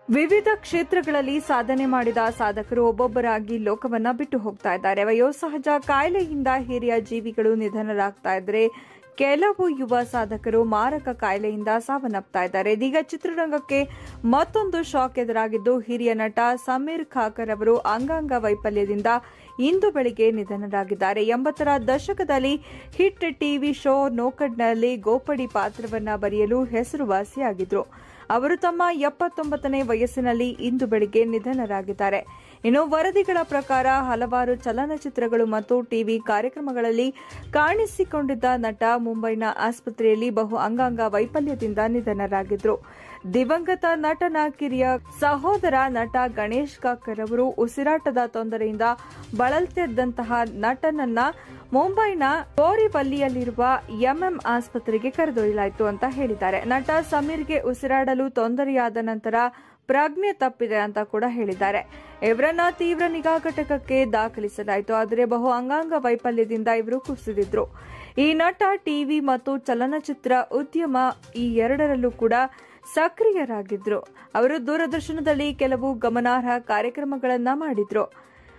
ವಿವಿಧ ಕ್ಷೇತ್ರಗಳಲ್ಲಿ ಸಾಧನೆ ಮಾಡಿದ ಸಾಧಕರು ಒಬ್ಬೊಬ್ಬರಾಗಿ ಲೋಕವನ್ನ ಬಿಟ್ಟು ಹೋಗ್ತಾ ಇದ್ದಾರೆ ವಯೋಸಹಜ ಕಾಯಿಲೆಯಿಂದ ಹಿರಿಯ ಜೀವಿಗಳು ನಿಧನರಾಗ್ತಾ ಇದ್ರೆ ಕೆಲವು ಯುವ ಸಾಧಕರು ಮಾರಕ ಕಾಯಿಲೆಯಿಂದ ಸಾವನ್ನಪ್ತಾ ಇದ್ದಾರೆ ಇದೀಗ ಚಿತ್ರರಂಗಕ್ಕೆ ಮತ್ತೊಂದು ಶಾಕ್ ಎದುರಾಗಿದ್ದು ಹಿರಿಯ ನಟ ಸಮೀರ್ ಖಾಕರ್ ಅವರು ಅಂಗಾಂಗ ವೈಫಲ್ಯದಿಂದ ಇಂದು ಬೆಳಿಗ್ಗೆ ನಿಧನರಾಗಿದ್ದಾರೆ ಎಂಬತ್ತರ ದಶಕದಲ್ಲಿ ಹಿಟ್ ಟಿವಿ ಶೋ ನೋಕಡ್ನಲ್ಲಿ ಗೋಪಡಿ ಪಾತ್ರವನ್ನ ಬರೆಯಲು ಹೆಸರುವಾಸಿಯಾಗಿದ್ರು ಅವರು ತಮ್ಮ ಎಪ್ಪತ್ತೊಂಬತ್ತನೇ ವಯಸ್ಸಿನಲ್ಲಿ ಇಂದು ಬೆಳಿಗ್ಗೆ ನಿಧನರಾಗಿದ್ದಾರೆ ಇನ್ನು ವರದಿಗಳ ಪ್ರಕಾರ ಹಲವಾರು ಚಲನಚಿತ್ರಗಳು ಮತ್ತು ಟಿವಿ ಕಾರ್ಯಕ್ರಮಗಳಲ್ಲಿ ಕಾಣಿಸಿಕೊಂಡಿದ್ದ ನಟ ಮುಂಬೈನ ಆಸ್ಪತ್ರೆಯಲ್ಲಿ ಬಹು ಅಂಗಾಂಗ ವೈಫಲ್ಯದಿಂದ ನಿಧನರಾಗಿದ್ರು ದಿವಂಗತ ನಟನ ಕಿರಿಯ ಸಹೋದರ ನಟ ಗಣೇಶ್ ಕಾಕರ್ ಅವರು ಉಸಿರಾಟದ ತೊಂದರೆಯಿಂದ ಬಳಲ್ತಿದ್ದಂತಹ ನಟನನ್ನ ಮುಂಬೈನ ಬೋರಿವಲ್ಲಿಯಲ್ಲಿರುವ ಎಂಎಂ ಆಸ್ಪತ್ರೆಗೆ ಕರೆದೊಯ್ಯಲಾಯಿತು ಅಂತ ಹೇಳಿದ್ದಾರೆ ನಟ ಸಮೀರ್ಗೆ ಉಸಿರಾಡಲು ತೊಂದರೆಯಾದ ನಂತರ ಪ್ರಜ್ಞೆ ತಪ್ಪಿದೆ ಅಂತ ಕೂಡ ಹೇಳಿದ್ದಾರೆ ಇವರನ್ನ ತೀವ್ರ ನಿಗಾ ಘಟಕಕ್ಕೆ ದಾಖಲಿಸಲಾಯಿತು ಆದರೆ ಬಹು ಅಂಗಾಂಗ ವೈಫಲ್ಯದಿಂದ ಇವರು ಕುಸಿದಿದ್ರು ಈ ನಟ ಟಿವಿ ಮತ್ತು ಚಲನಚಿತ್ರ ಉದ್ಯಮ ಈ ಎರಡರಲ್ಲೂ ಕೂಡ ಸಕ್ರಿಯರಾಗಿದ್ರು ಅವರು ದೂರದರ್ಶನದಲ್ಲಿ ಕೆಲವು ಗಮನಾರ್ಹ ಕಾರ್ಯಕ್ರಮಗಳನ್ನ ಮಾಡಿದ್ರು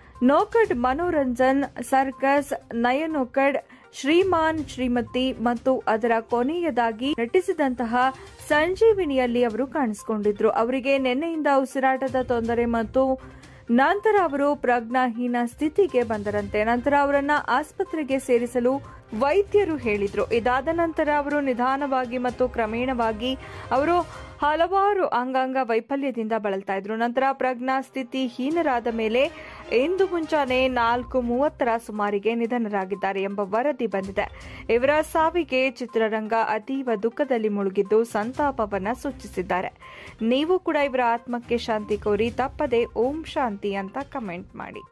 ನೋಕಡ್ ಮನೋರಂಜನ್ ಸರ್ಕಸ್ ನಯನೋಕಡ್ ಶ್ರೀಮಾನ್ ಶ್ರೀಮತಿ ಮತ್ತು ಅದರ ಕೊನೆಯದಾಗಿ ನಟಿಸಿದಂತಹ ಸಂಜೀವಿನಿಯಲ್ಲಿ ಅವರು ಕಾಣಿಸಿಕೊಂಡಿದ್ರು ಅವರಿಗೆ ನಿನ್ನೆಯಿಂದ ಉಸಿರಾಟದ ತೊಂದರೆ ಮತ್ತು ನಂತರ ಅವರು ಪ್ರಜ್ಞಾಹೀನ ಸ್ಥಿತಿಗೆ ಬಂದರಂತೆ ನಂತರ ಅವರನ್ನ ಆಸ್ಪತ್ರೆಗೆ ಸೇರಿಸಲು ವೈದ್ಯರು ಹೇಳಿದ್ರು ಇದಾದ ನಂತರ ಅವರು ನಿಧಾನವಾಗಿ ಮತ್ತು ಕ್ರಮೇಣವಾಗಿ ಅವರು ಹಲವಾರು ಅಂಗಾಂಗ ವೈಫಲ್ಯದಿಂದ ಬಳಲ್ತಾ ಇದ್ರು ನಂತರ ಪ್ರಜ್ಞಾ ಸ್ಥಿತಿ ಹೀನರಾದ ಮೇಲೆ ಇಂದು ಮುಂಚಾನೆ ನಾಲ್ಕು ಮೂವತ್ತರ ಸುಮಾರಿಗೆ ನಿಧನರಾಗಿದ್ದಾರೆ ಎಂಬ ವರದಿ ಬಂದಿದೆ ಇವರ ಸಾವಿಗೆ ಚಿತ್ರರಂಗ ಅತೀವ ದುಃಖದಲ್ಲಿ ಮುಳುಗಿದ್ದು ಸಂತಾಪವನ್ನ ಸೂಚಿಸಿದ್ದಾರೆ ನೀವು ಕೂಡ ಇವರ ಆತ್ಮಕ್ಕೆ ಶಾಂತಿ ಕೋರಿ ತಪ್ಪದೆ ಓಂ ಶಾಂತಿ ಅಂತ ಕಮೆಂಟ್ ಮಾಡಿ